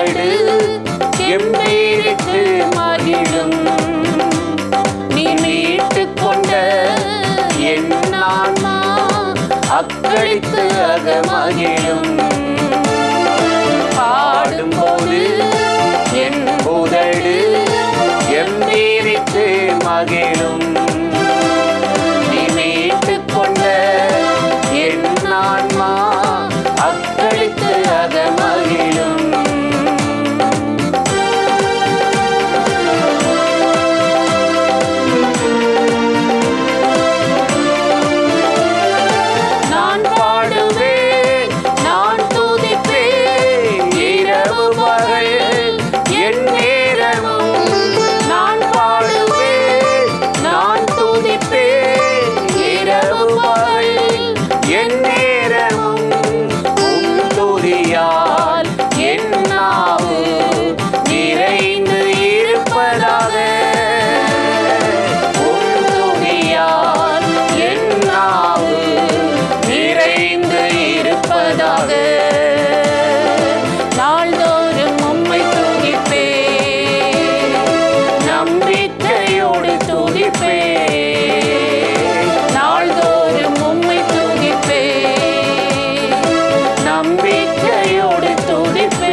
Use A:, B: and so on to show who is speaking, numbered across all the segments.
A: உதடு எம்பீரித்து மகிழும் நீ மீட்டுக் கொண்ட என் ஆன்மா அக்களித்து அகமகிழும் பாடும்போது என் உதடு எம்பீரித்து மகிழும் நீ மீட்டுக் கொண்ட என் ஆன்மா அக்களித்து அகமகிழும் நான் பாடுவேன் நான் துதிப்பேன் இரவு பகல் என் நேரமும் நான் பாடுவேன் நான் துதிப்பேன் இரவு பகல் என் நேரமும் உம் துதியால் என் நாவு நிறைந்து இருப்பதாக உம் துதியால் என் நாவு நிறைந்து இருப்பதாக நாள்தோறும் உம்மை துதிப்பே நம்பிக்கையோடு துதிப்பே நாள்தோறும் உம்மை துதிப்பே நம்பிக்கையோடு துதிப்பே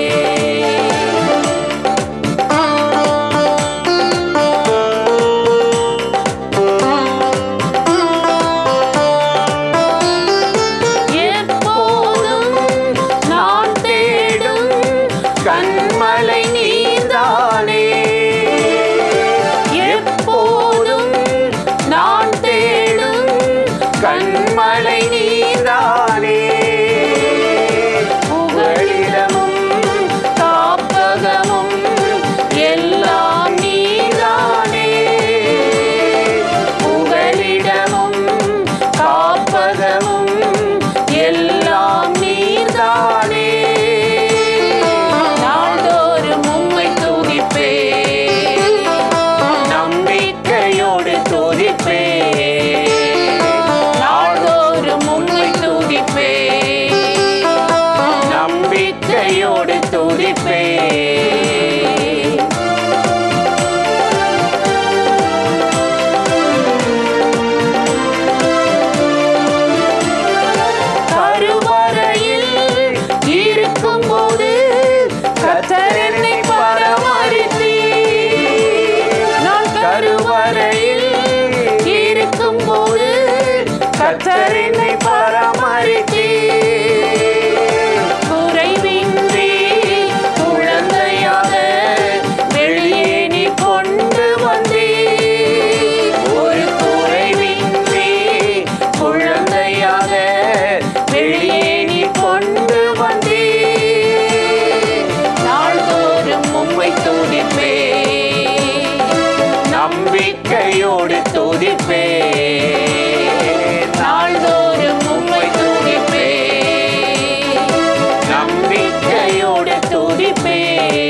A: எப்போதும் நான் தேடும் கண்மலை நீதானே எப்போதும் நான் தேடும் கண்மலை நீதானே புகழிடமும் காப்பகமும் எல்லாம் நீதானே புகலிடமும் காப்பகமும் எல்லாம் நீர்தானே நாள்தோறும் உம்மை துதிப்பே நம்பிக்கையோடு துதிப்பே நாள்தோறும் உம்மை துதிப்பே நம்பிக்கையோடு துதிப்பே கருவறையில் இருக்கும்போது கத்தர் என்னை பராமரித்தீர். நான் கருவறையில் இருக்கும்போது கத்தர் என்னை பராமரித்தீர். குறைவின்றி குழந்தையாக வெளியே நீ கொண்டு வந்தீர். ஒரு குறைவின்றி குழந்தையாக வெளியே நீ கொண்டு வந்தீர். நாள்தோறும் உம்மை துதிப்பே நம்பிக்கையோடு துதிப்பே நாள்தோறும் உம்மை துதிப்பே நம்பிக்கையோடு துதிப்பே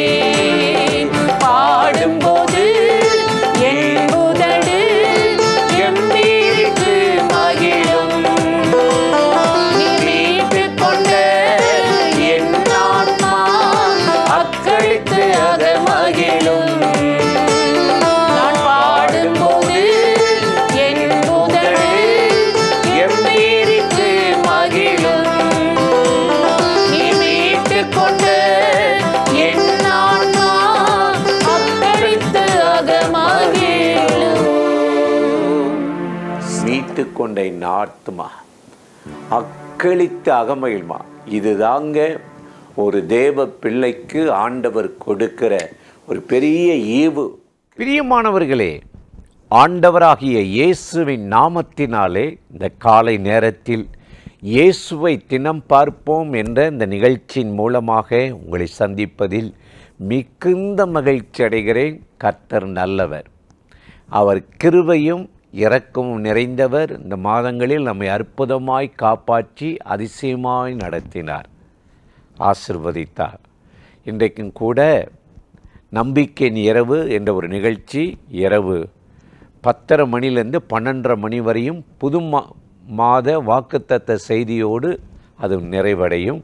A: பாடும்போது என் உதடு எம்பீரித்து மகிழும் நீ மீட்டுக் கொண்ட என் ஆன்மா அக்களித்து அக மகிழும் நான் பாடும்போது என் உதடு எம்பீரித்து மகிழும் நீ மீட்டுக் கொண்ட என் ஆன்மா அக்களித்து அக மகிழும்
B: மீட்டு கொண்ட என் ஆத்மா அக்களித்து அகமகிழ்மா இதுதாங்க ஒரு தேவ பிள்ளைக்கு ஆண்டவர் கொடுக்கிற ஒரு பெரிய ஈவு பிரியமானவர்களே ஆண்டவராகிய இயேசுவின் நாமத்தினாலே இந்த காலை நேரத்தில் இயேசுவை தினம் பார்ப்போம் என்ற இந்த நிகழ்ச்சியின் மூலமாக உங்களை சந்திப்பதில் மிகுந்த மகிழ்ச்சி அடைகிறேன் கர்த்தர் நல்லவர் அவர் கிருபையும் இரக்கமும் நிறைந்தவர் இந்த மாதங்களில் நம்மை அற்புதமாய் காப்பாற்றி அதிசயமாய் நடத்தினார் ஆசிர்வதித்தார் இன்றைக்கும் கூட நம்பிக்கையின் இரவு என்ற ஒரு நிகழ்ச்சி இரவு பத்தரை மணிலேருந்து பன்னெண்டரை மணி வரையும் புது மா மாத வாக்குத்தத்த செய்தியோடு அது நிறைவடையும்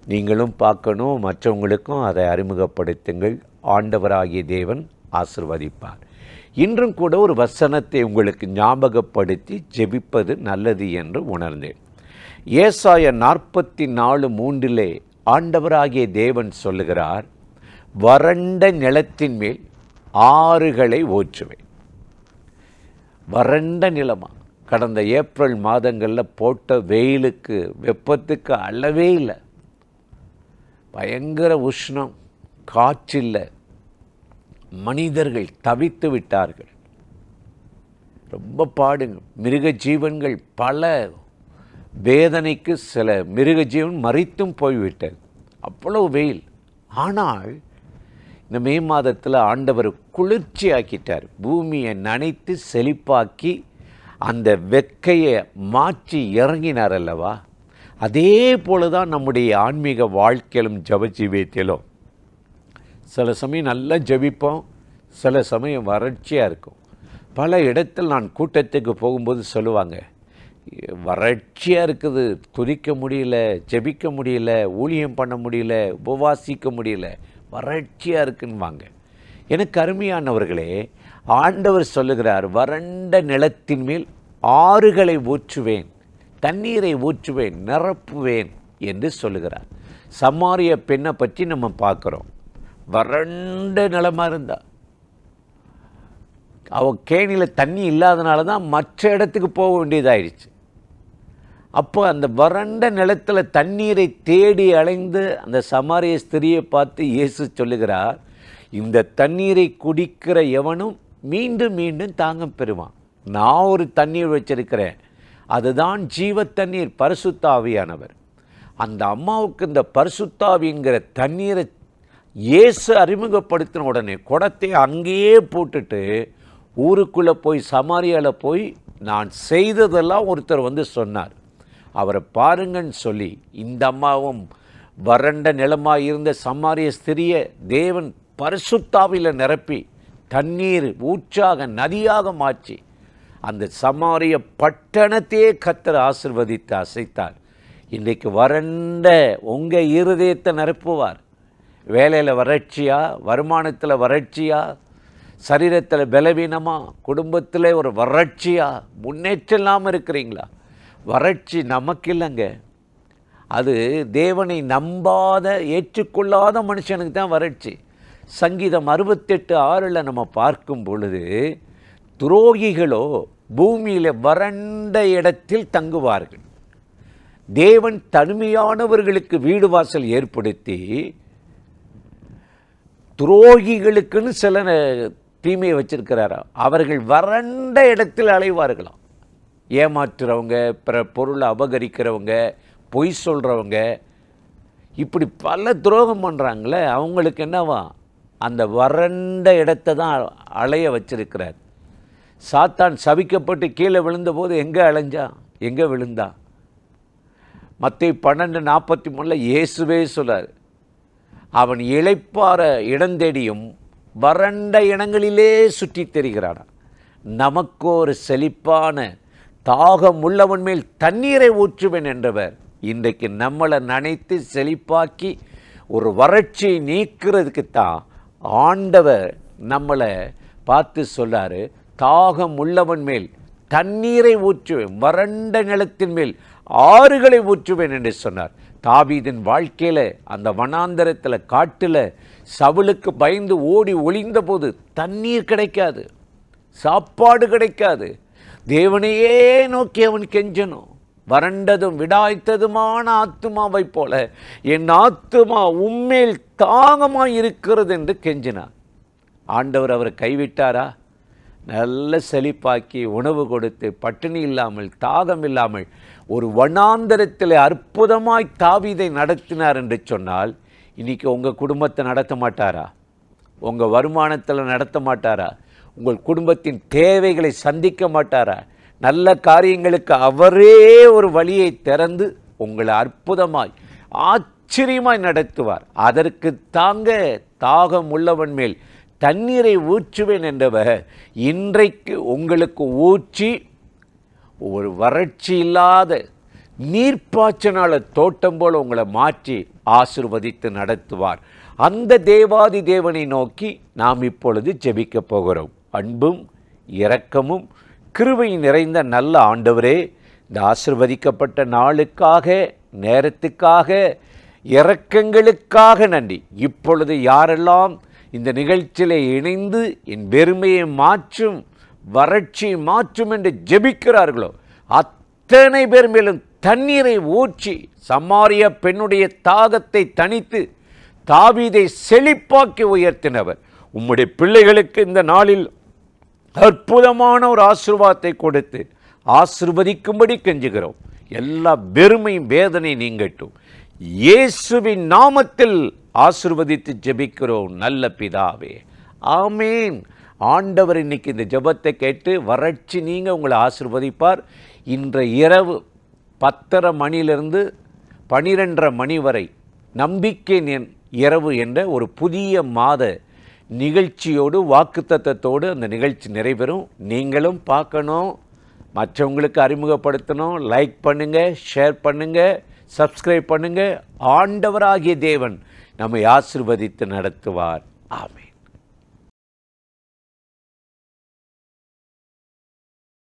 B: நீங்களும் பார்க்கணும் மற்றவங்களுக்கும் அதை அறிமுகப்படுத்துங்கள் ஆண்டவராகிய தேவன் ஆசிர்வதிப்பார் இன்றும் கூட ஒரு வசனத்தை உங்களுக்கு ஞாபகப்படுத்தி ஜெபிப்பது நல்லது என்று உணர்ந்தேன் ஏசாய நாற்பத்தி நாலு மூன்றிலே ஆண்டவராகிய தேவன் சொல்லுகிறார் வறண்ட நிலத்தின் மேல் ஆறுகளை ஊற்றுவேன் வறண்ட நிலமா கடந்த ஏப்ரல் மாதங்களில் போட்ட வெயிலுக்கு வெப்பத்துக்கு அளவே இல்லை பயங்கர உஷ்ணம் காற்றில்லை மனிதர்கள் தவித்து விட்டார்கள் ரொம்ப பாடுங்க மிருக ஜீவன்கள் பல வேதனைக்கு சில மிருக ஜீவன் மறித்தும் போய்விட்டது அவ்வளவு வெயில் ஆனால் இந்த மே மாதத்தில் ஆண்டவர் குளிர்ச்சி ஆக்கிட்டார் பூமியை நனைத்து செழிப்பாக்கி அந்த வெக்கையை மாற்றி இறங்கினார் அல்லவா அதே போல தான் நம்முடைய ஆன்மீக வாழ்க்கையிலும் ஜப ஜீவியத்திலும் சில சமயம் நல்லா ஜெபிப்போம் சில சமயம் வறட்சியாக இருக்கும் பல இடத்தில் நான் கூட்டத்துக்கு போகும்போது சொல்லுவாங்க வறட்சியாக இருக்குது துதிக்க முடியல ஜெபிக்க முடியல ஊழியம் பண்ண முடியல உபவாசிக்க முடியல வறட்சியாக இருக்குன்னுவாங்க எனக்கு அருமையானவர்களே ஆண்டவர் சொல்லுகிறார் வறண்ட நிலத்தின் மேல் ஆறுகளை ஊற்றுவேன் தண்ணீரை ஊற்றுவேன் நிரப்புவேன் என்று சொல்லுகிறார் சமாரிய பெண்ணை பற்றி நம்ம பார்க்குறோம் வறண்ட நிலமாக இருந்தா அவ கேணியில் தண்ணி இல்லாதனால தான் மற்ற இடத்துக்கு போக வேண்டியதாயிடுச்சு அப்போ அந்த வறண்ட நிலத்தில் தண்ணீரை தேடி அலைந்து அந்த சமாரிய ஸ்திரியை பார்த்து இயேசு சொல்லுகிறார் இந்த தண்ணீரை குடிக்கிற எவனும் மீண்டும் மீண்டும் தாங்க பெறுவான் நான் ஒரு தண்ணீர் வச்சிருக்கிறேன் அதுதான் ஜீவ தண்ணீர் பரிசுத்தாவியானவர் அந்த அம்மாவுக்கு இந்த பரிசுத்தாவிங்கிற தண்ணீரை இயேசு அறிமுகப்படுத்தின உடனே குடத்தை அங்கேயே போட்டுட்டு ஊருக்குள்ளே போய் சமாரியாவில் போய் நான் செய்ததெல்லாம் ஒருத்தர் வந்து சொன்னார் அவரை பாருங்கன்னு சொல்லி இந்த அம்மாவும் வறண்ட நிலமாக இருந்த சமாரிய ஸ்திரிய தேவன் பரிசுத்தாவில நிரப்பி தண்ணீர் ஊற்றாக நதியாக மாற்றி அந்த சமாரிய பட்டணத்தையே கத்தர் ஆசிர்வதித்து அசைத்தார் இன்றைக்கு வறண்ட உங்கள் இருதயத்தை நிரப்புவார் வேலையில் வறட்சியா வருமானத்தில் வறட்சியா சரீரத்தில் பலவீனமா குடும்பத்தில் ஒரு வறட்சியா முன்னேற்றம் இல்லாமல் இருக்கிறீங்களா வறட்சி நமக்கு இல்லைங்க அது தேவனை நம்பாத ஏற்றுக்கொள்ளாத மனுஷனுக்கு தான் வறட்சி சங்கீதம் அறுபத்தெட்டு ஆறில் நம்ம பார்க்கும் பொழுது துரோகிகளோ பூமியில் வறண்ட இடத்தில் தங்குவார்கள் தேவன் தனிமையானவர்களுக்கு வீடு வாசல் ஏற்படுத்தி துரோகிகளுக்குன்னு சில தீமையை வச்சிருக்கிறாரா அவர்கள் வறண்ட இடத்தில் அலைவார்களாம் ஏமாற்றுறவங்க பிற பொருளை அபகரிக்கிறவங்க பொய் சொல்கிறவங்க இப்படி பல துரோகம் பண்ணுறாங்களே அவங்களுக்கு என்னவா அந்த வறண்ட இடத்தை தான் அலைய வச்சிருக்கிறார் சாத்தான் சபிக்கப்பட்டு கீழே விழுந்தபோது எங்கே அலைஞ்சா எங்கே விழுந்தா மத்திய பன்னெண்டு நாற்பத்தி மூணில் இயேசுவே சொல்றார் அவன் இளைப்பாற இடந்தேடியும் வறண்ட இடங்களிலே சுற்றித் திரிகிறானா நமக்கு ஒரு செழிப்பான தாகம் உள்ளவன் மேல் தண்ணீரை ஊற்றுவேன் என்றவர் இன்றைக்கு நம்மளை நனைத்து செழிப்பாக்கி ஒரு வறட்சியை நீக்கிறதுக்கு தான் ஆண்டவர் நம்மளை பார்த்து சொல்லாரு தாகம் உள்ளவன் மேல் தண்ணீரை ஊற்றுவேன் வறண்ட நிலத்தின் மேல் ஆறுகளை ஊற்றுவேன் என்று சொன்னார் தாவீதின் வாழ்க்கையில் அந்த வனாந்தரத்தில் காட்டில் சவுலுக்கு பயந்து ஓடி ஒளிந்த போது தண்ணீர் கிடைக்காது சாப்பாடு கிடைக்காது தேவனையே நோக்கி அவன் கெஞ்சணும் வறண்டதும் விடாய்த்ததுமான ஆத்துமாவை போல என் ஆத்துமா உம்மேல் தாகமாய் இருக்கிறது என்று கெஞ்சினார் ஆண்டவர் அவரை கைவிட்டாரா நல்ல செழிப்பாக்கி உணவு கொடுத்து பட்டினி இல்லாமல் தாகம் இல்லாமல் ஒரு வனாந்தரத்தில் அற்புதமாய் தாவீதை நடத்தினார் என்று சொன்னால் இன்னைக்கு உங்கள் குடும்பத்தை நடத்த மாட்டாரா உங்கள் வருமானத்தில் நடத்த மாட்டாரா உங்கள் குடும்பத்தின் தேவைகளை சந்திக்க மாட்டாரா நல்ல காரியங்களுக்கு அவரே ஒரு வழியை திறந்து உங்களை அற்புதமாய் ஆச்சரியமாய் நடத்துவார் அதற்கு தாங்க தாகம் உள்ளவன் மேல் தண்ணீரை ஊற்றுவேன் என்றவர் இன்றைக்கு உங்களுக்கு ஊற்றி ஒரு வறட்சி இல்லாத நீர்ப்பாய்ச்சனால தோட்டம் போல உங்களை மாற்றி ஆசிர்வதித்து நடத்துவார் அந்த தேவாதி தேவனை நோக்கி நாம் இப்பொழுது ஜெபிக்கப் போகிறோம் அன்பும் இரக்கமும் கிருபை நிறைந்த நல்ல ஆண்டவரே இந்த ஆசிர்வதிக்கப்பட்ட நாளுக்காக நேரத்துக்காக இரக்கங்களுக்காக நன்றி இப்பொழுது யாரெல்லாம் இந்த நிகழ்ச்சியிலே இணைந்து என் வெறுமையை மாற்றும் வறட்சியை மாற்றும் என்று ஜெபிக்கிறார்களோ அத்தனை பேர் மேலும் தண்ணீரை ஊற்றி சமாரிய பெண்ணுடைய தாகத்தை தணித்து தாவீதை செழிப்பாக்கி உயர்த்தினவர் உம்முடைய பிள்ளைகளுக்கு இந்த நாளில் அற்புதமான ஒரு ஆசீர்வாதத்தை கொடுத்து ஆசிர்வதிக்கும்படி கெஞ்சுகிறோம் எல்லா வெறுமையும் வேதனை நீங்கட்டும் இயேசுவின் நாமத்தில் ஆசிர்வதித்து ஜெபிக்கிறோம் நல்ல பிதாவே ஆமீன் ஆண்டவர் இன்னைக்கு இந்த ஜெபத்தை கேட்டு வறட்சி நீங்க உங்களை ஆசிர்வதிப்பார் இன்ற இரவு பத்தரை மணியிலிருந்து பனிரெண்டரை மணி வரை நம்பிக்கை நெ- இரவு என்ற ஒரு புதிய மாத நிகழ்ச்சியோடு வாக்குத்தத்தத்தோடு அந்த நிகழ்ச்சி நிறைவேறும் நீங்களும் பார்க்கணும் மற்றவங்களுக்கு அறிமுகப்படுத்தணும் லைக் பண்ணுங்க ஷேர் பண்ணுங்க சப்ஸ்கிரைப் பண்ணுங்க ஆண்டவராகிய தேவன் நம்மை ஆசிர்வதித்து நடத்துவார் ஆமென்